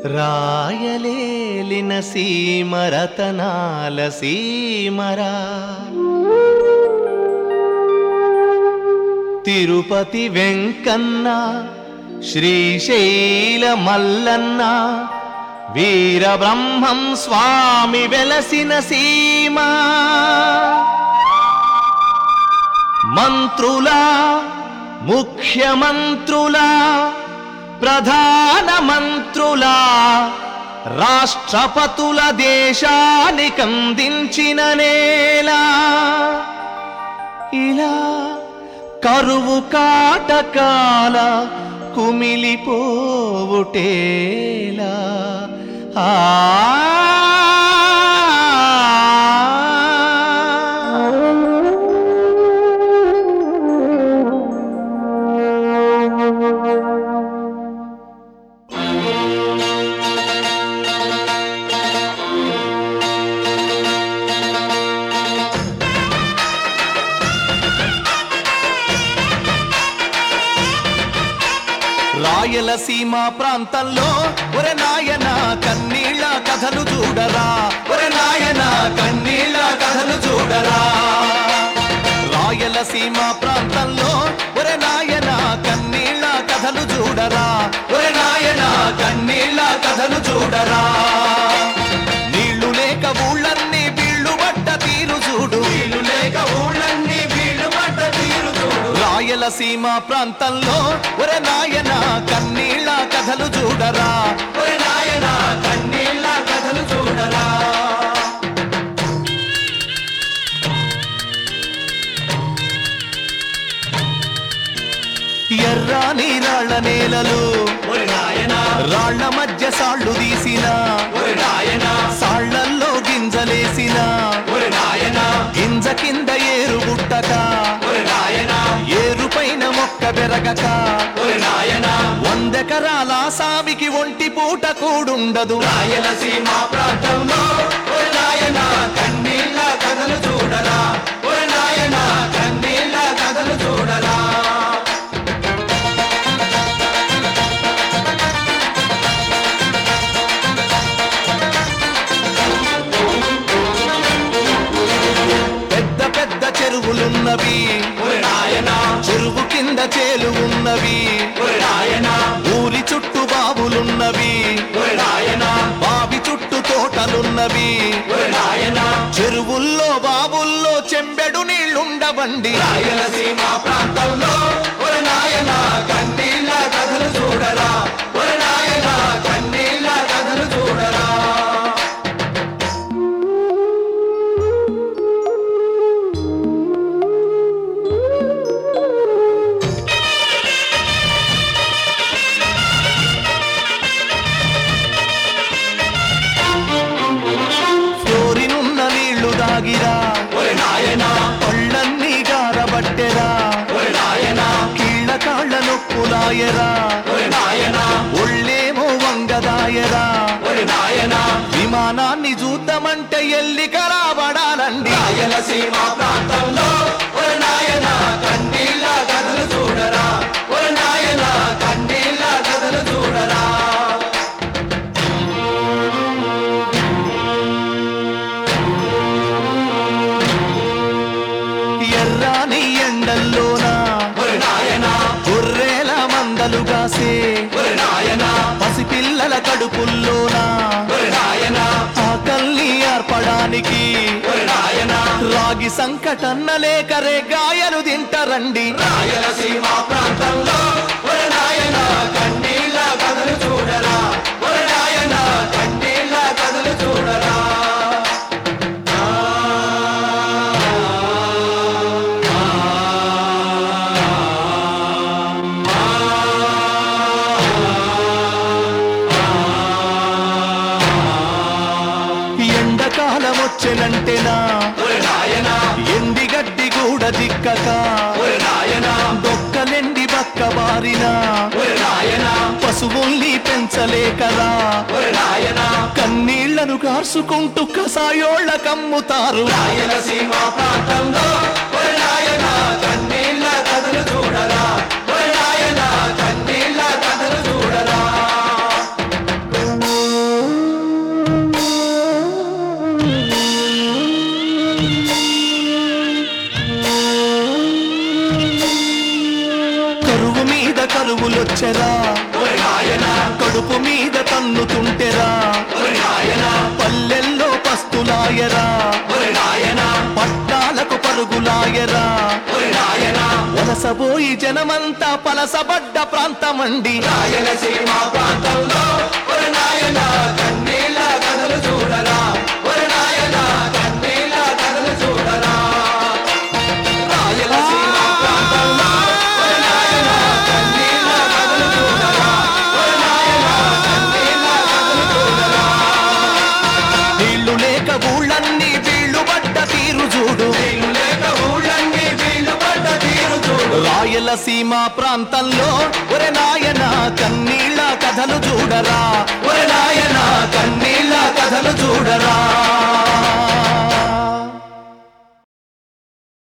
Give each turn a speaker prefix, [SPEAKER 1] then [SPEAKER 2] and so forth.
[SPEAKER 1] రాయలేలిన సీమరతనాల సీమరా తిరుపతి వెంకన్న శ్రీశైల మల్లన్న వీరబ్రహ్మం స్వామి వెలసిన సీమ మంత్రులా ముఖ్యమంత్రులా ప్రధాన మంత్రులా రాష్ట్రపతుల దేశానికందించిన నేల ఇలా కరువు కాటకాల కుమిలిపోవుటేలా ఆ రాయలసీమ ప్రాంతంలో ఒరే నాయన కన్నీళ్ళ కథలు చూడరా ఒరే నాయన కన్నీళ్ళ కథలు చూడరా రాయలసీమ ప్రాంతంలో ఒరే నాయన కన్నీళ్ళ కథలు చూడరా ఒరే నాయన కన్నీళ్ళ కథలు చూడరా నీళ్లు లేక ఊళ్ళన్నీ బీళ్లు పడ్డ తీరు చూడు నీళ్లు లేక ఊళ్ళన్నీ బీళ్లు పడ్డ తీరు చూడు రాయలసీమ ప్రాంతంలో ఒరే నాయన కన్నీళ్ళ కథలు చూడరా ఒరే నాయన కన్నీళ్ళ కథలు చూడరా ఎర్రాని రాళ్ళ నేలలు
[SPEAKER 2] ఒరి నాయనా
[SPEAKER 1] రాళ్ల మధ్య సాళ్ళు తీసిన
[SPEAKER 2] ఒరి నాయనా
[SPEAKER 1] సాళ్లల్లో గింజలేసిన
[SPEAKER 2] ఒరి నాయనా
[SPEAKER 1] గింజ కింద ఏరు గుట్టక
[SPEAKER 2] ఒరి నాయనా
[SPEAKER 1] ఏరు పైన మొక్క పెరగక
[SPEAKER 2] ఒరి నాయనా
[SPEAKER 1] వందెకరాల సామికి ఒంటి పూట కూడుండదు
[SPEAKER 2] రాయలసీమ ప్రాంతంలో ఒరి నాయనా కన్నీళ్ళ కథలు చూడరా ఒరి నాయనా కన్నీళ్ళ కథలు చూడరా
[SPEAKER 1] పెద్ద పెద్ద చెరువులున్నవి
[SPEAKER 2] ఒరి నాయనా
[SPEAKER 1] చెరువు కింద చేలు ఉన్నవి
[SPEAKER 2] ఒరి నాయనా
[SPEAKER 1] ఊరి చుట్టూ బావులున్నవి
[SPEAKER 2] ఒరి నాయనా
[SPEAKER 1] బావి చుట్టూ తోటలున్నవి
[SPEAKER 2] ఒరి నాయనా
[SPEAKER 1] చెరువుల్లో బావుల్లో చెంబెడు నీళ్లుండవండి
[SPEAKER 2] రాయలసీమ ప్రాంతంలో ఒరి నాయనా కన్నీళ్ళ కథలు చూడరా ఒరి నాయనా కన్నీళ్ళ కథలు చూడరా
[SPEAKER 1] ఫ్లోరినున్న నీళ్లు దాగిరా
[SPEAKER 2] ఒరి నాయనా
[SPEAKER 1] పళ్ళన్నీ గారబట్టెరా
[SPEAKER 2] ఒరి నాయనా
[SPEAKER 1] కీళ్ళ కాళ్ళ నొప్పులాయరా
[SPEAKER 2] ఒరి నాయనా
[SPEAKER 1] ఒళ్ళేమో వంగదాయరా
[SPEAKER 2] ఒరి నాయనా
[SPEAKER 1] విమానాన్ని చూద్దామంటే ఎల్లి కరాబడాలండి
[SPEAKER 2] రాయలసీమ ప్రాంతంలో ఒరి నాయనా కన్నీళ్ళ కథలు చూడరా ఒరి నాయనా కన్నీళ్ళ కథలు చూడరా
[SPEAKER 1] ఎర్రాని ఎండల్లోనా
[SPEAKER 2] ఒరి నాయనా
[SPEAKER 1] గొర్రెల మందలు కాసే
[SPEAKER 2] ఒరి నాయనా
[SPEAKER 1] పసిపిల్లల కడుపుల్లోనా
[SPEAKER 2] ఒరి నాయనా
[SPEAKER 1] ఆకల్ని ఏర్పడానికి
[SPEAKER 2] ఒరి నాయనా
[SPEAKER 1] రాగి సంకటన్న లేక రేగాయలు తింటారండి
[SPEAKER 2] రాయలసీమ ప్రాంతంలో ఒరి నాయనా కన్నీళ్ళ కథలు చూడరా ఒరి నాయనా కన్నీళ్ళ కథలు చూడరా
[SPEAKER 1] ఎండకాలం వచ్చెనంటేనా
[SPEAKER 2] ఒరి నాయనా
[SPEAKER 1] ఎండిగడ్డి కూడా దిక్కక
[SPEAKER 2] ఒరి నాయనా
[SPEAKER 1] దొక్కలెండి బక్క బారినా
[SPEAKER 2] ఒరి నాయనా
[SPEAKER 1] పశువుల్ని పెంచలేకరా
[SPEAKER 2] ఒరి నాయనా
[SPEAKER 1] కన్నీళ్లను కార్చుకుంటూ కసాయోళ్ళ కమ్ముతారు
[SPEAKER 2] రాయలసీమ ప్రాంతంలో ఒరి నాయనా కన్నీళ్ళ కథలు చూడరా ఒరి నాయనా కన్నీళ్ళ కథలు చూడరా
[SPEAKER 1] కడుపు మీద తన్నుతుంటెరా
[SPEAKER 2] ఒరి నాయనా
[SPEAKER 1] పల్లెల్లో పస్తులాయరా
[SPEAKER 2] ఒరి నాయనా
[SPEAKER 1] పట్టాలకు పరుగులాయరా
[SPEAKER 2] ఒరి నాయనా
[SPEAKER 1] వలసబోయి జనమంతా పలసబడ్డ ప్రాంతమండి
[SPEAKER 2] రాయలసీమ ప్రాంతంలో ఒరి నాయనా కన్నీళ్ళ కథలు చూడరా ఒరి నాయనా కన్నీళ్ళ కథలు చూడరా రాయలసీమ ప్రాంతంలో ఒరి నాయనా కన్నీళ్ళ కథలు చూడరా ఒరి నాయనా కన్నీళ్ళ కథలు చూడరా
[SPEAKER 1] నీళ్లు లేక ఊళ్ళన్నీ వీళ్ళు పడ్డ తీరు చూడు
[SPEAKER 2] నీళ్ళు లేక ఊళ్ళన్నీ వీళ్ళు పడ్డ తీరు చూడు
[SPEAKER 1] రాయలసీమ ప్రాంతంలో ఒరే నాయన కన్నీళ్ళ కథలు చూడరా
[SPEAKER 2] ఒరి నాయనా కన్నీళ్ళ కథలు చూడరా